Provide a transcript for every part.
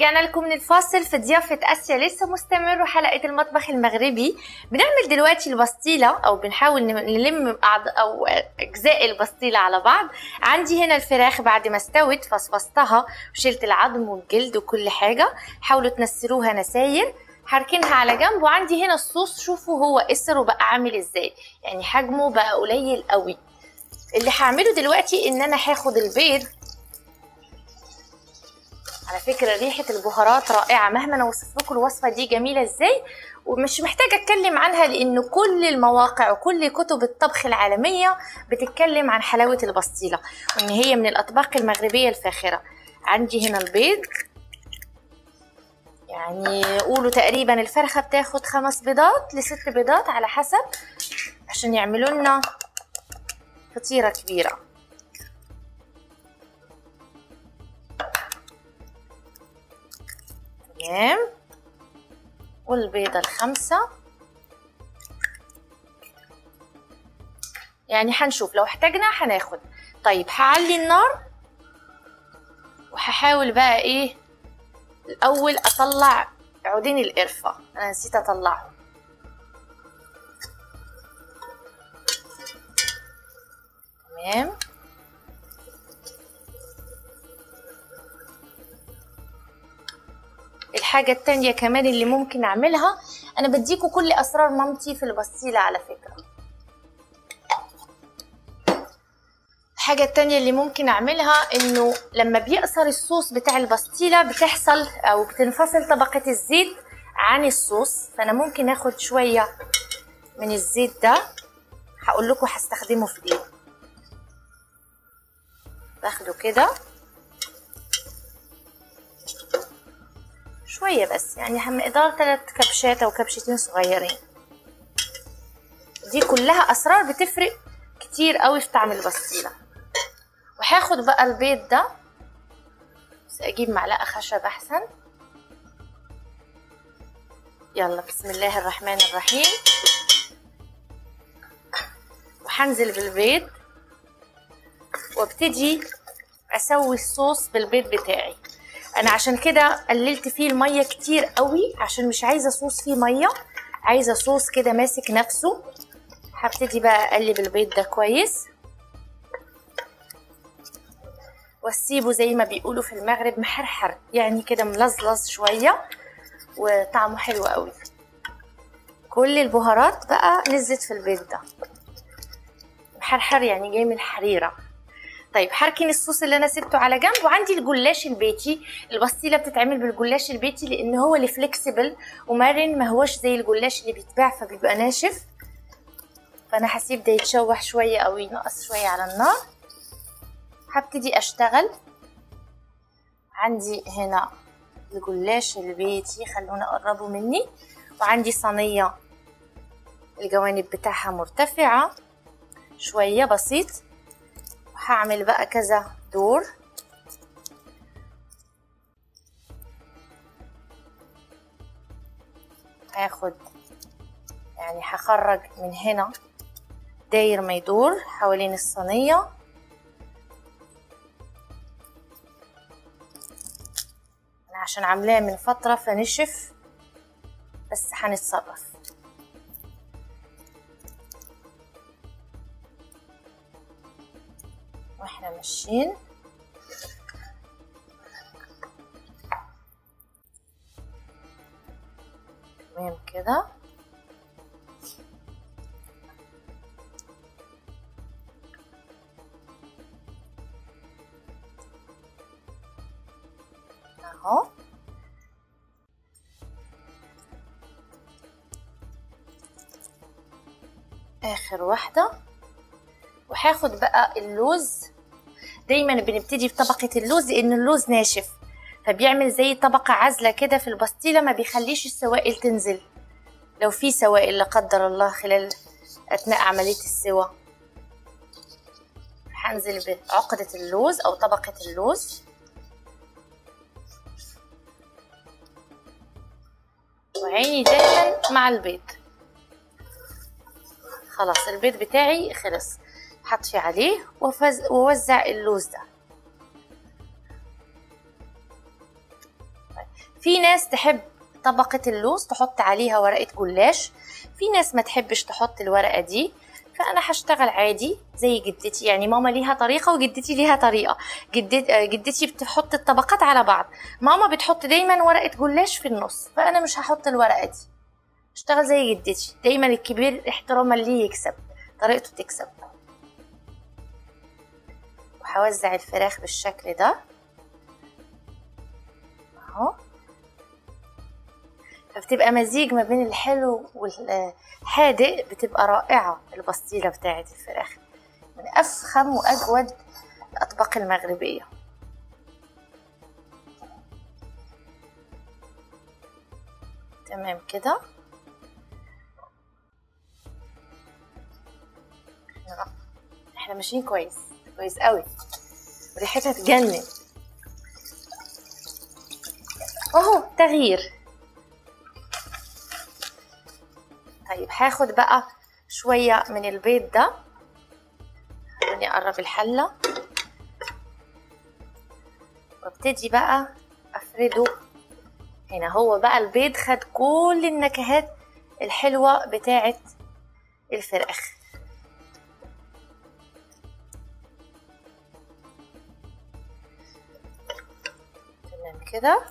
رجعنا لكم من الفاصل في ضيافة آسيا لسه مستمر وحلقة المطبخ المغربي بنعمل دلوقتي البسطيلة أو بنحاول نلم بعض أو أجزاء البسطيلة على بعض عندي هنا الفراخ بعد ما استوت فصفصتها وشلت العظم والجلد وكل حاجة حاولوا تنسروها نساير هركنها على جنب وعندي هنا الصوص شوفوا هو قصر وبقى عامل ازاي يعني حجمه بقى قليل قوي اللي هعمله دلوقتي ان انا هاخد البيض على فكرة ريحة البهارات رائعة مهما انا وصف لكم الوصفة دي جميلة ازاي ومش محتاجة اتكلم عنها لان كل المواقع وكل كتب الطبخ العالمية بتتكلم عن حلاوة البسطيلة وان هي من الاطباق المغربية الفاخرة عندي هنا البيض يعني قولوا تقريبا الفرخة بتاخد خمس بيضات لست بيضات على حسب عشان يعملوا لنا فطيرة كبيرة تمام والبيضة الخمسة يعني هنشوف لو احتاجنا هناخد طيب هعلي النار وهحاول بقى ايه الاول اطلع عودين القرفة انا نسيت اطلعهم تمام الحاجة التانية كمان اللي ممكن أعملها أنا بديكوا كل أسرار مامتي في البسطيلة على فكرة الحاجة التانية اللي ممكن أعملها إنه لما بيقصر الصوص بتاع البسطيلة بتحصل أو بتنفصل طبقة الزيت عن الصوص فأنا ممكن آخد شوية من الزيت ده هقول لكم هستخدمه في إيه باخده كده شوية بس يعني مقدار ثلاث كبشات أو كبشتين صغيرين دي كلها أسرار بتفرق كتير قوي في طعم البسطيلة وهاخد بقى البيض ده بس أجيب معلقة خشب أحسن يلا بسم الله الرحمن الرحيم وهنزل بالبيض وابتدي اسوي الصوص بالبيض بتاعي انا عشان كده قللت فيه الميه كتير قوي عشان مش عايزه صوص فيه ميه عايزه صوص كده ماسك نفسه هبتدي بقى اقلب البيض ده كويس واسيبه زي ما بيقولوا في المغرب محرحر يعني كده ملزلز شويه وطعمه حلو قوي كل البهارات بقى نزلت في البيض ده محرحر يعني جاي من الحريره طيب هركن الصوص اللي انا سبته على جنب وعندي الجلاش البيتي البسطيله بتتعمل بالجلاش البيتي لان هو اللي فليكسبل ومرن ما هوش زي الجلاش اللي بيتباع فبيبقى ناشف فانا هسيب ده يتشوح شويه او ينقص شويه على النار هبتدي اشتغل عندي هنا الجلاش البيتي خلونا قربوا مني وعندي صينيه الجوانب بتاعها مرتفعه شويه بسيط هعمل بقى كذا دور هاخد يعني هخرج من هنا داير ما يدور حوالين الصينية أنا عشان عاملاه من فترة فنشف بس هنتصرف واحنا ماشيين تمام كده اهو اخر واحده وهاخد بقى اللوز دايما بنبتدي بطبقة اللوز لأن اللوز ناشف فبيعمل زي طبقة عازلة كده في البسطيلة ما بيخليش السوائل تنزل لو في سوائل لا قدر الله خلال أثناء عملية السوا هنزل بعقدة اللوز أو طبقة اللوز وعيني دايما مع البيض خلاص البيض بتاعي خلص هطفي عليه وفز... ووزع اللوز ده في ناس تحب طبقة اللوز تحط عليها ورقة جلاش في ناس ما تحبش تحط الورقة دي فأنا هشتغل عادي زي جدتي يعني ماما ليها طريقة وجدتي ليها طريقة جدت... جدتي بتحط الطبقات على بعض ماما بتحط دايما ورقة جلاش في النص فأنا مش هحط الورقة دي اشتغل زي جدتي دايما الكبير احتراما ليه يكسب طريقته تكسب وهوزع الفراخ بالشكل ده اهو فبتبقى مزيج ما بين الحلو والحادق بتبقى رائعة البسطيلة بتاعة الفراخ من أفخم وأجود الأطباق المغربية تمام كده احنا ماشيين كويس كويس قوي ريحتها تجنن اهو تغيير طيب هاخد بقى شوية من البيض ده خلوني اقرب الحلة وابتدي بقى افرده هنا هو بقى البيض خد كل النكهات الحلوة بتاعة الفراخ تمام كده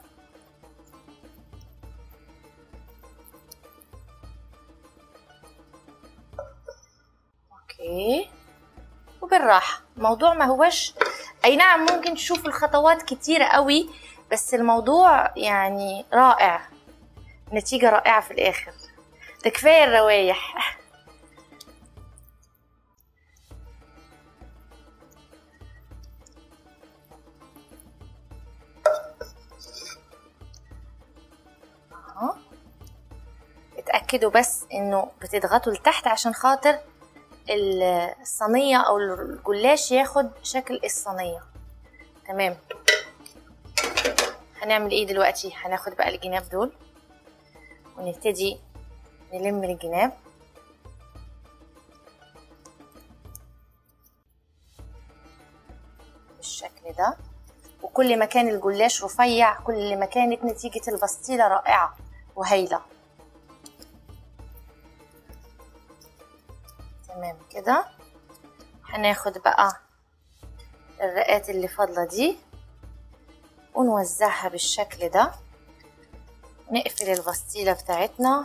اوكي وبالراحة الموضوع ما هوش اي نعم ممكن تشوف الخطوات كتيرة قوي بس الموضوع يعني رائع نتيجة رائعة في الاخر ده كفاية الروايح اهو اتأكدوا بس انه بتضغطوا لتحت عشان خاطر الصينية او الجلاش ياخد شكل الصينية تمام هنعمل ايه دلوقتي هناخد بقى الجناب دول ونبتدي نلم الجناب بالشكل ده وكل ما كان الجلاش رفيع كل ما كانت نتيجة البسطيلة رائعة وهايلة تمام كده هناخد بقى الرقات اللي فاضلة دي ونوزعها بالشكل ده نقفل البسطيلة بتاعتنا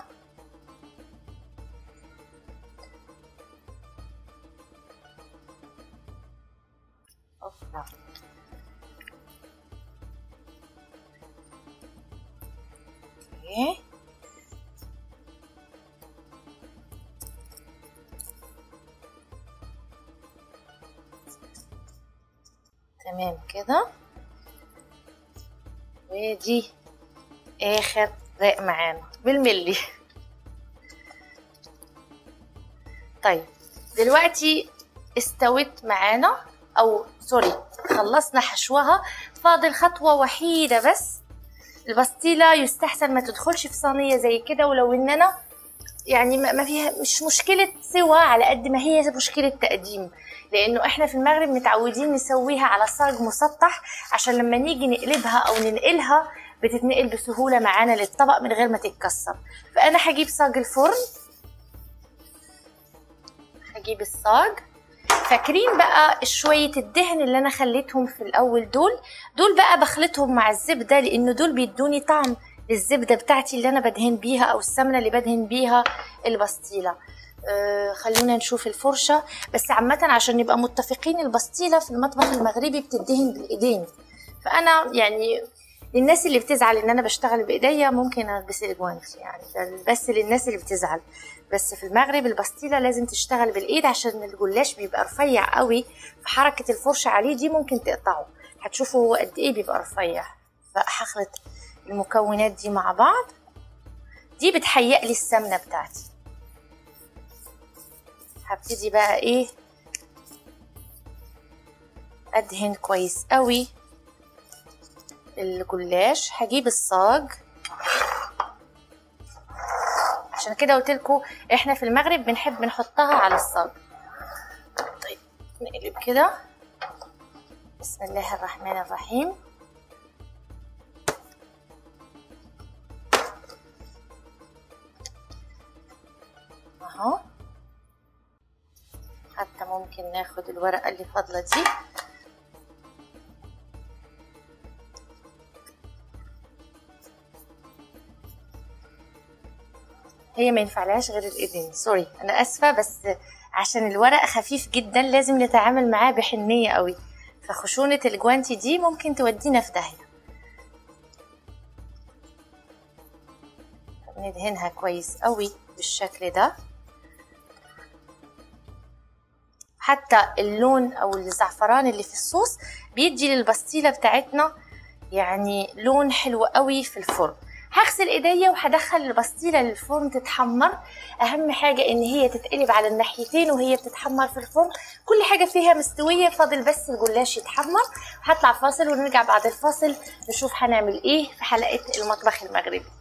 أوبا. اوكي تمام كده ودي اخر رق معانا بالملي طيب دلوقتي استوت معانا او سوري خلصنا حشوها فاضل خطوة وحيدة بس البسطيلة يستحسن ما تدخلش في صينية زي كده ولو ان انا يعني ما فيها مش مشكلة سوا على قد ما هي مشكلة تقديم لانه احنا في المغرب متعودين نسويها على صاج مسطح عشان لما نيجي نقلبها او ننقلها بتتنقل بسهولة معانا للطبق من غير ما تتكسر فانا هجيب صاج الفرن هجيب الصاج فاكرين بقى شوية الدهن اللي انا خليتهم في الاول دول دول بقى بخلطهم مع الزبدة لانه دول بيدوني طعم للزبدة بتاعتي اللي انا بدهن بيها او السمنة اللي بدهن بيها البسطيلة آه خلونا نشوف الفرشة بس عامة عشان نبقى متفقين البسطيلة في المطبخ المغربي بتدهن بالايدين فانا يعني للناس اللي بتزعل ان انا بشتغل بايديا ممكن البس الجوانتي يعني بس للناس اللي بتزعل بس في المغرب البسطيلة لازم تشتغل بالايد عشان الجلاش بيبقى رفيع قوي فحركة الفرشة عليه دي ممكن تقطعه هتشوفوا هو قد ايه بيبقى رفيع فهخلط المكونات دي مع بعض دي بتهيأ لي السمنة بتاعتي هبتدي بقى ايه ادهن كويس قوي الجلاش هجيب الصاج عشان كده قلت لكم احنا في المغرب بنحب نحطها على الصاج طيب نقلب كده بسم الله الرحمن الرحيم اهو حتى ممكن ناخد الورقة اللي فاضلة دي هي ما ينفعلهاش غير الايدين سوري انا اسفة بس عشان الورق خفيف جدا لازم نتعامل معاه بحنية قوي فخشونة الجوانتي دي ممكن تودينا في داهية ندهنها كويس قوي بالشكل ده حتى اللون او الزعفران اللي في الصوص بيدي للبستيله بتاعتنا يعني لون حلو قوي في الفرن هغسل ايديا وهدخل البستيله للفرن تتحمر اهم حاجه ان هي تتقلب على الناحيتين وهي بتتحمر في الفرن كل حاجه فيها مستويه فاضل بس الجلاش يتحمر هطلع فاصل ونرجع بعد الفاصل نشوف هنعمل ايه في حلقه المطبخ المغربي